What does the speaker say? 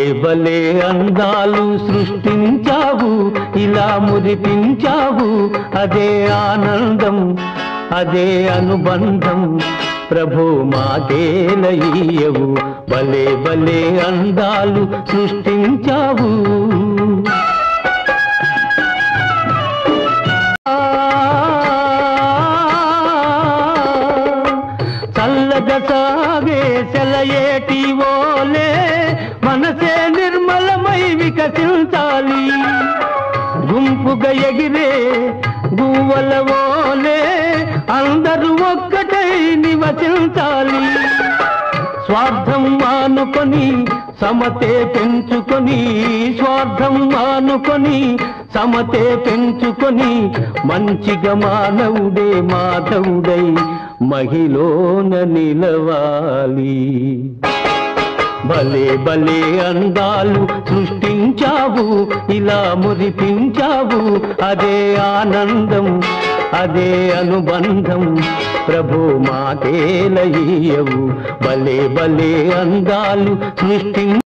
ఏ భలే అందాలు సృష్టించావు ఇలా మురిపించావు అదే ఆనందం అదే అనుబంధం ప్రభు మాకేలయ్యవు భలే భలే అందాలు సృష్టించావు చల్లగా సాగే సెలయేటి ఓలే మనసే నిర్మలమై వికసించాలి గుంపుగా ఎగిరే గువ్వల ఓలే అందరూ ఒక్కటై నివసించాలి స్వార్థం మానుకొని సమతే పెంచుకొని స్వార్థం మానుకొని సమతే పెంచుకొని మంచిగా మానవుడే మాధవుడై మహిళన నిలవాలి భలే భలే అందాలు సృష్టించావు ఇలా మురిపించావు అదే ఆనందం అదే అనుబంధం ప్రభు మాకేలయ్యవు భలే భలే అందాలు సృష్టి